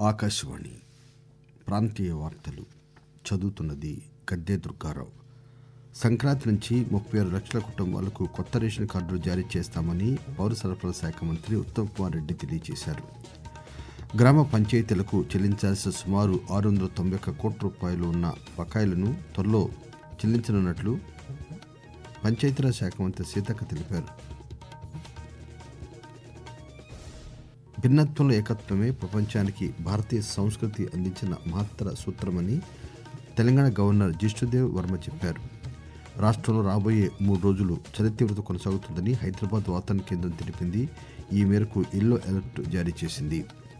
ఆకాశవాణి ప్రాంతీయ వార్తలు చదువుతున్నది గద్దే దుర్గారావు సంక్రాంతి నుంచి ముప్పై ఆరు లక్షల కుటుంబాలకు కొత్త రేషన్ కార్డులు జారీ చేస్తామని పౌర సరఫరాల శాఖ మంత్రి ఉత్తమ్ కుమార్ రెడ్డి తెలియజేశారు గ్రామ పంచాయతీలకు చెల్లించాల్సిన సుమారు ఆరు వందల తొంభై ఒక్క కోట్ల రూపాయలు ఉన్న బకాయిలను త్వరలో చెల్లించనున్నట్లు పంచాయతీరాజ్ శాఖ మంత్రి సీతక్క తెలిపారు భిన్నత్వంలో ఏకత్వమే ప్రపంచానికి భారతీయ సంస్కృతి అందించిన మహత్తర సూత్రమని తెలంగాణ గవర్నర్ జిష్ణుదేవ్ వర్మ చెప్పారు రాష్ట్రంలో రాబోయే మూడు రోజులు చలి తీవ్రత కొనసాగుతుందని హైదరాబాద్ వాతావరణ కేంద్రం తెలిపింది ఈ మేరకు ఎల్లో అలర్ట్ జారీ చేసింది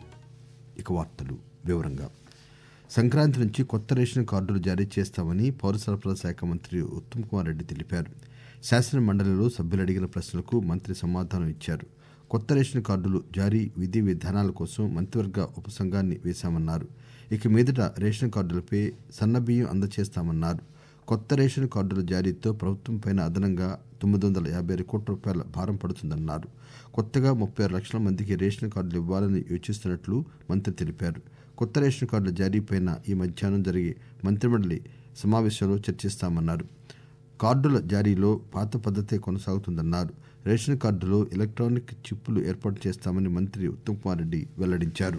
ఇక వార్తలు వివరంగా సంక్రాంతి నుంచి కొత్త రేషన్ కార్డులు జారీ చేస్తామని పౌర సరఫరాల శాఖ మంత్రి ఉత్తమ్ కుమార్ రెడ్డి తెలిపారు శాసన మండలిలో సభ్యులు అడిగిన ప్రశ్నలకు మంత్రి సమాధానం ఇచ్చారు కొత్త రేషన్ కార్డులు జారీ విధి విధానాల కోసం మంత్రివర్గ ఉపసంఘాన్ని వేశామన్నారు ఇక మీదట రేషన్ కార్డులపై సన్నబియ్యం అందజేస్తామన్నారు కొత్త రేషన్ కార్డుల జారీతో ప్రభుత్వంపై అదనంగా తొమ్మిది వందల యాభై ఆరు కోట్ల రూపాయల భారం పడుతుందన్నారు కొత్తగా ముప్పై ఆరు లక్షల మందికి రేషన్ కార్డులు ఇవ్వాలని యోచిస్తున్నట్లు మంత్రి తెలిపారు కొత్త రేషన్ కార్డుల జారీపై ఈ మధ్యాహ్నం జరిగే మంత్రిమండలి సమావేశంలో చర్చిస్తామన్నారు కార్డుల జారీలో పాత పద్దతే కొనసాగుతుందన్నారు రేషన్ కార్డులో ఎలక్ట్రానిక్ చిప్పులు ఏర్పాటు చేస్తామని మంత్రి ఉత్తమ్ కుమార్ రెడ్డి వెల్లడించారు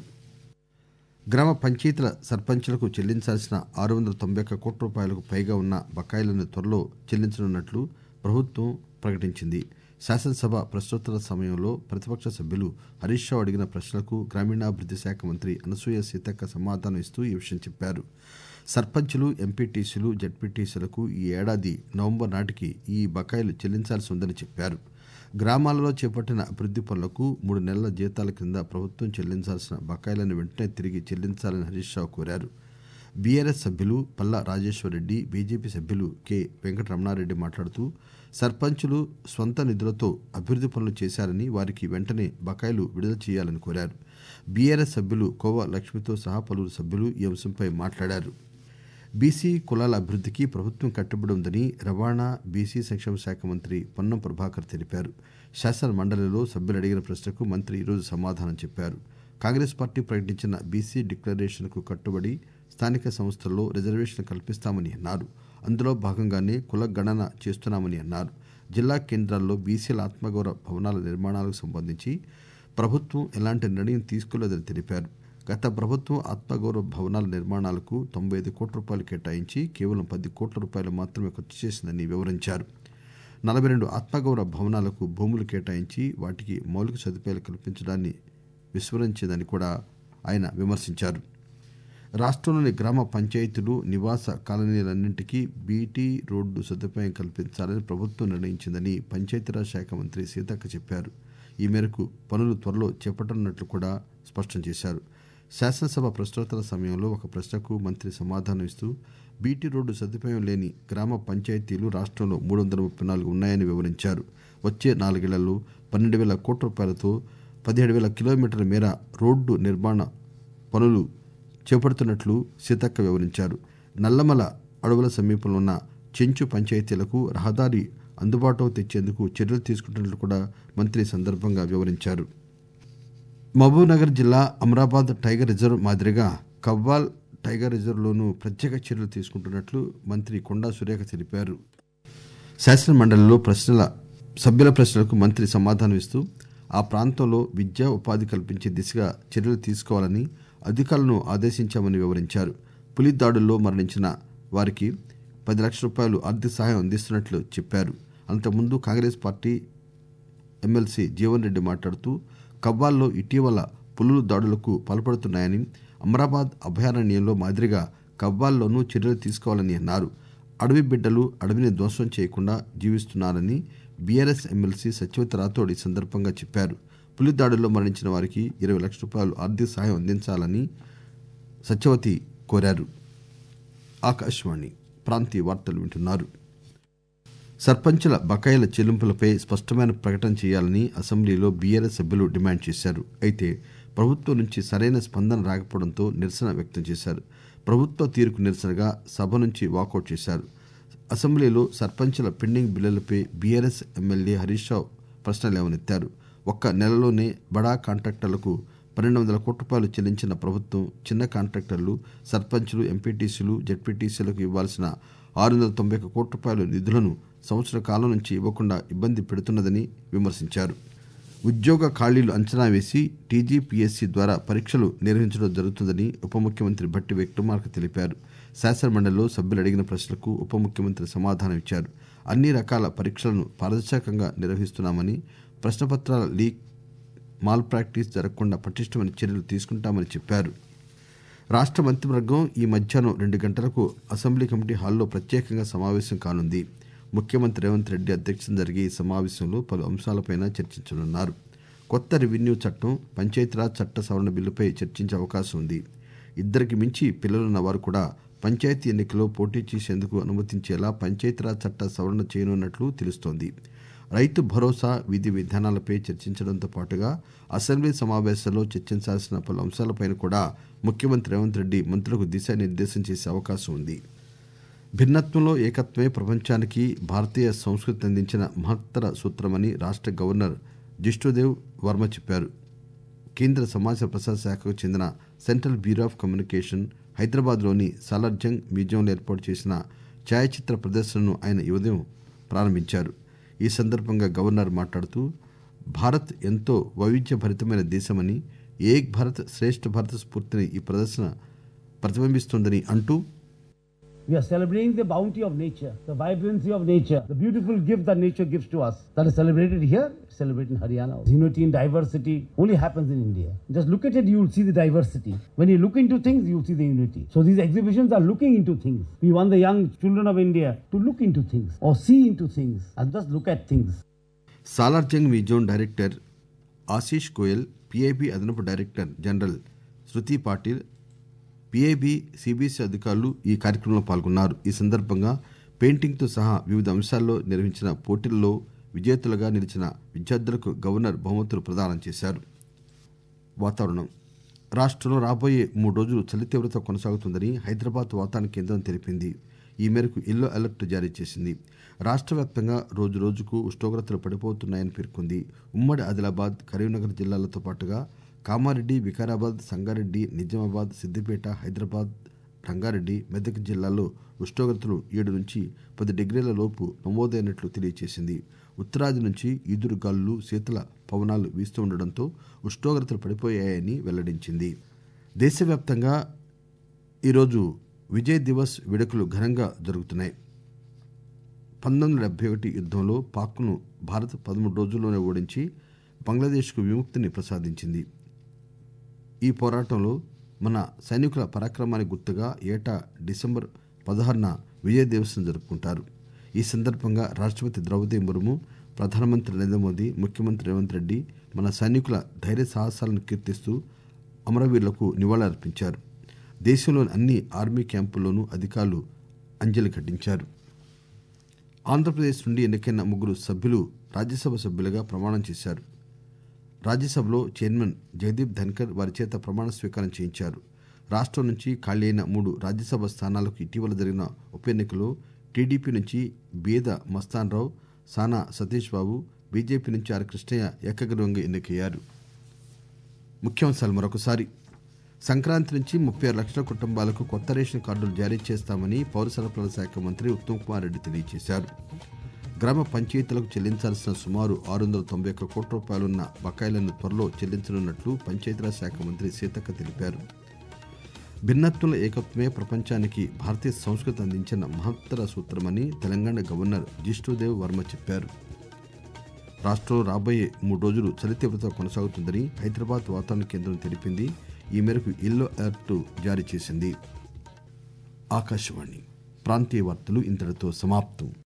గ్రామ పంచాయతీల సర్పంచులకు చెల్లించాల్సిన ఆరు వందల తొంభై ఒక్క కోట్ల రూపాయలకు పైగా ఉన్న బకాయిలను త్వరలో చెల్లించనున్నట్లు ప్రభుత్వం ప్రకటించింది శాసనసభ ప్రశ్నోత్తరాల సమయంలో ప్రతిపక్ష సభ్యులు హరీష్ రావు అడిగిన ప్రశ్నలకు గ్రామీణాభివృద్ది శాఖ మంత్రి అనసూయ సీతక్క సమాధానం ఇస్తూ ఈ విషయం చెప్పారు సర్పంచులు ఎంపీటీసీలు జడ్పీటీసీలకు ఈ ఏడాది నవంబర్ నాటికి ఈ బకాయిలు చెల్లించాల్సి ఉందని చెప్పారు గ్రామాలలో చేపట్టిన అభివృద్ది పనులకు మూడు నెలల జీతాల కింద ప్రభుత్వం చెల్లించాల్సిన బకాయిలను వెంటనే తిరిగి చెల్లించాలని హరీష్ రావు కోరారు బీఆర్ఎస్ సభ్యులు పల్లా రాజేశ్వరరెడ్డి బీజేపీ సభ్యులు కె వెంకటరమణారెడ్డి మాట్లాడుతూ సర్పంచులు స్వంత నిధులతో అభివృద్ది పనులు చేశారని వారికి వెంటనే బకాయిలు విడుదల చేయాలని కోరారు బీఆర్ఎస్ సభ్యులు కోవ లక్ష్మితో సహా పలువురు సభ్యులు ఈ అంశంపై మాట్లాడారు బీసీ కులాల అభివృద్దికి ప్రభుత్వం కట్టుబడి ఉందని రవాణా బీసీ సంక్షేమ శాఖ మంత్రి పొన్నం ప్రభాకర్ తెలిపారు శాసన మండలిలో సభ్యులు అడిగిన ప్రశ్నకు మంత్రి ఈరోజు సమాధానం చెప్పారు కాంగ్రెస్ పార్టీ ప్రకటించిన బీసీ డిక్లరేషన్ కు కట్టుబడి స్థానిక సంస్థల్లో రిజర్వేషన్ కల్పిస్తామని అన్నారు అందులో భాగంగానే కుల గణన చేస్తున్నామని అన్నారు జిల్లా కేంద్రాల్లో బీసీల ఆత్మగౌరవ భవనాల నిర్మాణాలకు సంబంధించి ప్రభుత్వం ఎలాంటి నిర్ణయం తీసుకోలేదని తెలిపారు గత ప్రభుత్వం ఆత్మగౌరవ భవనాల నిర్మాణాలకు తొంభై ఐదు కోట్ల రూపాయలు కేటాయించి కేవలం పది కోట్ల రూపాయలు మాత్రమే ఖర్చు చేసిందని వివరించారు నలభై రెండు ఆత్మగౌరవ భవనాలకు భూములు కేటాయించి వాటికి మౌలిక సదుపాయాలు కల్పించడాన్ని విస్మరించిందని కూడా ఆయన విమర్శించారు రాష్ట్రంలోని గ్రామ పంచాయతీలు నివాస కాలనీలన్నింటికీ బీటీ రోడ్డు సదుపాయం కల్పించాలని ప్రభుత్వం నిర్ణయించిందని పంచాయతీరాజ్ శాఖ మంత్రి సీతక్క చెప్పారు ఈ మేరకు పనులు త్వరలో చేపట్టనున్నట్లు కూడా స్పష్టం చేశారు శాసనసభ ప్రశ్నోత్తర సమయంలో ఒక ప్రశ్నకు మంత్రి సమాధానం ఇస్తూ బీటీ రోడ్డు సదుపాయం లేని గ్రామ పంచాయతీలు రాష్ట్రంలో మూడు వందల ముప్పై నాలుగు ఉన్నాయని వివరించారు వచ్చే నాలుగేళ్లలో పన్నెండు వేల కోట్ల రూపాయలతో పదిహేడు వేల కిలోమీటర్ల మేర రోడ్డు నిర్మాణ పనులు చేపడుతున్నట్లు సీతక్క వివరించారు నల్లమల అడవుల సమీపంలో ఉన్న చెంచు పంచాయతీలకు రహదారి అందుబాటులో తెచ్చేందుకు చర్యలు తీసుకుంటున్నట్లు కూడా మంత్రి సందర్భంగా వివరించారు మహబూబ్నగర్ జిల్లా అమరాబాద్ టైగర్ రిజర్వ్ మాదిరిగా కవ్వాల్ టైగర్ రిజర్వ్లోనూ ప్రత్యేక చర్యలు తీసుకుంటున్నట్లు మంత్రి కొండా సురేఖ తెలిపారు శాసన మండలిలో ప్రశ్నల సభ్యుల ప్రశ్నలకు మంత్రి సమాధానం ఇస్తూ ఆ ప్రాంతంలో విద్య ఉపాధి కల్పించే దిశగా చర్యలు తీసుకోవాలని అధికారులను ఆదేశించామని వివరించారు పులి దాడుల్లో మరణించిన వారికి పది లక్షల రూపాయలు ఆర్థిక సహాయం అందిస్తున్నట్లు చెప్పారు అంతకుముందు Congress party MLC Jeevan Reddy మాట్లాడుతూ కవ్వాల్లో ఇటీవల పులులు దాడులకు పాల్పడుతున్నాయని అమరాబాద్ అభయారణ్యంలో మాదిరిగా కవ్వాల్లోనూ చర్యలు తీసుకోవాలని అన్నారు అడవి బిడ్డలు అడవిని ధ్వంసం చేయకుండా జీవిస్తున్నారని బీఆర్ఎస్ ఎమ్మెల్సీ సత్యవతి రాథోడ్ ఈ సందర్భంగా చెప్పారు పులి దాడుల్లో మరణించిన వారికి ఇరవై లక్షల రూపాయలు ఆర్థిక సహాయం అందించాలని సత్యవతి కోరారు ఆకాశవాణి ప్రాంతీయ వార్తలు వింటున్నారు సర్పంచుల బకాయిల చెల్లింపులపై స్పష్టమైన ప్రకటన చేయాలని అసెంబ్లీలో బీఆర్ఎస్ సభ్యులు డిమాండ్ చేశారు అయితే ప్రభుత్వం నుంచి సరైన స్పందన రాకపోవడంతో నిరసన వ్యక్తం చేశారు ప్రభుత్వ తీరుకు నిరసనగా సభ నుంచి వాకౌట్ చేశారు అసెంబ్లీలో సర్పంచుల పెండింగ్ బిల్లులపై బీఆర్ఎస్ ఎమ్మెల్యే హరీష్ రావు ప్రశ్న లేవనెత్తారు ఒక్క నెలలోనే బడా కాంట్రాక్టర్లకు పన్నెండు వందల కోట్ల రూపాయలు చెల్లించిన ప్రభుత్వం చిన్న కాంట్రాక్టర్లు సర్పంచ్లు ఎంపీటీసీలు జెడ్పీటీసీలకు ఇవ్వాల్సిన ఆరు వందల తొంభై ఒక్క కోట్ల రూపాయల నిధులను సంవత్సర కాలం నుంచి ఇవ్వకుండా ఇబ్బంది పెడుతున్నదని విమర్శించారు ఉద్యోగ ఖాళీలు అంచనా వేసి టీజీపీఎస్సీ ద్వారా పరీక్షలు నిర్వహించడం జరుగుతుందని ఉప ముఖ్యమంత్రి భట్టి విక్రమార్క తెలిపారు శాసనమండలిలో సభ్యులు అడిగిన ప్రశ్నలకు ఉప ముఖ్యమంత్రి సమాధానం ఇచ్చారు అన్ని రకాల పరీక్షలను పారదర్శకంగా నిర్వహిస్తున్నామని ప్రశ్నపత్రాల లీక్ మాల్ ప్రాక్టీస్ జరగకుండా పటిష్టమైన చర్యలు తీసుకుంటామని చెప్పారు రాష్ట్ర మంత్రివర్గం ఈ మధ్యాహ్నం రెండు గంటలకు అసెంబ్లీ కమిటీ హాల్లో ప్రత్యేకంగా సమావేశం కానుంది ముఖ్యమంత్రి రేవంత్ రెడ్డి అధ్యక్షతన జరిగే ఈ సమావేశంలో పలు అంశాలపై చర్చించనున్నారు కొత్త రెవెన్యూ చట్టం పంచాయతీరాజ్ చట్ట సవరణ బిల్లుపై చర్చించే అవకాశం ఉంది ఇద్దరికి మించి పిల్లలున్న వారు కూడా పంచాయతీ ఎన్నికల్లో పోటీ చేసేందుకు అనుమతించేలా పంచాయతీరాజ్ చట్ట సవరణ చేయనున్నట్లు తెలుస్తోంది రైతు భరోసా విధి విధానాలపై చర్చించడంతో పాటుగా అసెంబ్లీ సమావేశాల్లో చర్చించాల్సిన పలు అంశాలపై కూడా ముఖ్యమంత్రి రేవంత్ రెడ్డి మంత్రులకు దిశానిర్దేశం చేసే అవకాశం ఉంది భిన్నత్వంలో ఏకత్వమే ప్రపంచానికి భారతీయ సంస్కృతి అందించిన మహత్తర సూత్రమని రాష్ట్ర గవర్నర్ జిష్ణుదేవ్ వర్మ చెప్పారు కేంద్ర సమాచార ప్రసార శాఖకు చెందిన సెంట్రల్ బ్యూరో ఆఫ్ కమ్యూనికేషన్ హైదరాబాద్లోని సాలార్జంగ్ మ్యూజియంలో ఏర్పాటు చేసిన ఛాయాచిత్ర ప్రదర్శనను ఆయన ఈ ఉదయం ప్రారంభించారు ఈ సందర్భంగా గవర్నర్ మాట్లాడుతూ భారత్ ఎంతో వైవిధ్యభరితమైన దేశమని ఏక్ భారత్ శ్రేష్ఠ భారత్ స్ఫూర్తిని ఈ ప్రదర్శన ప్రతిబింబిస్తోందని అంటూ We are celebrating the bounty of nature, the vibrancy of nature, the beautiful gift that nature gives to us. That is celebrated here, celebrated in Haryana. Unity in diversity only happens in India. Just look at it, you will see the diversity. When you look into things, you will see the unity. So these exhibitions are looking into things. We want the young children of India to look into things or see into things and just look at things. Salar Jung museum director Ashish Goyal PIB అదనపు director general Shruti Patil PIB CBSE అధికారులు ఈ కార్యక్రమంలో పాల్గొన్నారు ఈ సందర్భంగా పెయింటింగ్తో సహా వివిధ అంశాల్లో నిర్వహించిన పోటీల్లో విజేతలుగా నిలిచిన విద్యార్థులకు గవర్నర్ బహుమతులు ప్రదానం చేశారు వాతావరణం రాష్ట్రంలో రాబోయే మూడు రోజులు చలి తీవ్రత కొనసాగుతుందని హైదరాబాద్ వాతావరణ కేంద్రం తెలిపింది ఈ మేరకు ఎల్లో అలర్ట్ జారీ చేసింది రాష్ట్ర వ్యాప్తంగా రోజు రోజుకు ఉష్ణోగ్రతలు పడిపోతున్నాయని పేర్కొంది ఉమ్మడి ఆదిలాబాద్ కరీంనగర్ జిల్లాలతో పాటుగా కామారెడ్డి వికారాబాద్ సంగారెడ్డి నిజామాబాద్ సిద్దిపేట హైదరాబాద్ రంగారెడ్డి మెదక్ జిల్లాల్లో ఉష్ణోగ్రతలు ఏడు నుంచి పది డిగ్రీల లోపు నమోదైనట్లు తెలియజేసింది ఉత్తరాది నుంచి ఈదురు గాలులు శీతల పవనాలు వీస్తూ ఉండడంతో ఉష్ణోగ్రతలు పడిపోయాయని వెల్లడించింది దేశవ్యాప్తంగా ఈరోజు విజయ్ దివస్ వేడుకలు ఘనంగా జరుగుతున్నాయి పంతొమ్మిది వందల డెబ్బై ఒకటి యుద్ధంలో పాక్ను భారత్ పదమూడు రోజుల్లోనే ఓడించి బంగ్లాదేశ్కు విముక్తిని ప్రసాదించింది ఈ పోరాటంలో మన సైనికుల పరాక్రమానికి గుర్తుగా ఏటా డిసెంబర్ పదహారున విజయ దివస్ను జరుపుకుంటారు ఈ సందర్భంగా రాష్ట్రపతి ద్రౌపది ముర్ము ప్రధానమంత్రి నరేంద్ర మోదీ ముఖ్యమంత్రి రేవంత్ రెడ్డి మన సైనికుల ధైర్య సాహసాలను కీర్తిస్తూ అమరవీరులకు నివాళులర్పించారు దేశంలోని అన్ని ఆర్మీ క్యాంపుల్లోనూ అధికారులు అంజలి ఘటించారు ఆంధ్రప్రదేశ్ నుండి ఎన్నికైన ముగ్గురు సభ్యులు రాజ్యసభ సభ్యులుగా ప్రమాణం చేశారు రాజ్యసభలో చైర్మన్ జగదీప్ ధన్కర్ వారి చేత ప్రమాణ స్వీకారం చేయించారు రాష్ట్రం నుంచి ఖాళీ అయిన మూడు రాజ్యసభ స్థానాలకు ఇటీవల జరిగిన ఉప ఎన్నికలో టీడీపీ నుంచి బీద మస్తాన్ రావు సానా సతీష్ బాబు బీజేపీ నుంచి ఆర్ కృష్ణయ్య ఏకగ్రీవంగా ఎన్నికయ్యారు ముఖ్యాంశాలు మరొకసారి సంక్రాంతి నుంచి ముప్పై ఆరు లక్షల కుటుంబాలకు కొత్త రేషన్ కార్డులు జారీ చేస్తామని పౌర సరఫరాల శాఖ మంత్రి ఉత్తమ్ కుమార్ రెడ్డి తెలియజేశారు గ్రామ పంచాయతీలకు చెల్లించాల్సిన సుమారు ఆరు వందల తొంభై ఒక్క కోట్ల రూపాయలున్న బకాయిలను త్వరలో చెల్లించనున్నట్లు పంచాయతీరాజ్ శాఖ మంత్రి సీతక్క తెలిపారు భిన్నత్వంలో ఏకత్వమే ప్రపంచానికి భారతీయ సంస్కృతి అందించిన మహత్తర సూత్రమని తెలంగాణ గవర్నర్ జిష్ణుదేవ్ వర్మ చెప్పారు రాష్ట్రంలో రాబోయే మూడు రోజులు చలి తీవ్రత కొనసాగుతుందని హైదరాబాద్ వాతావరణ కేంద్రం తెలిపింది ఈ మేరకు ఎల్లో అలర్ట్ జారీ చేసింది ఆకాశవాణి ప్రాంతీయ వార్తలు ఇంతటితో సమాప్తం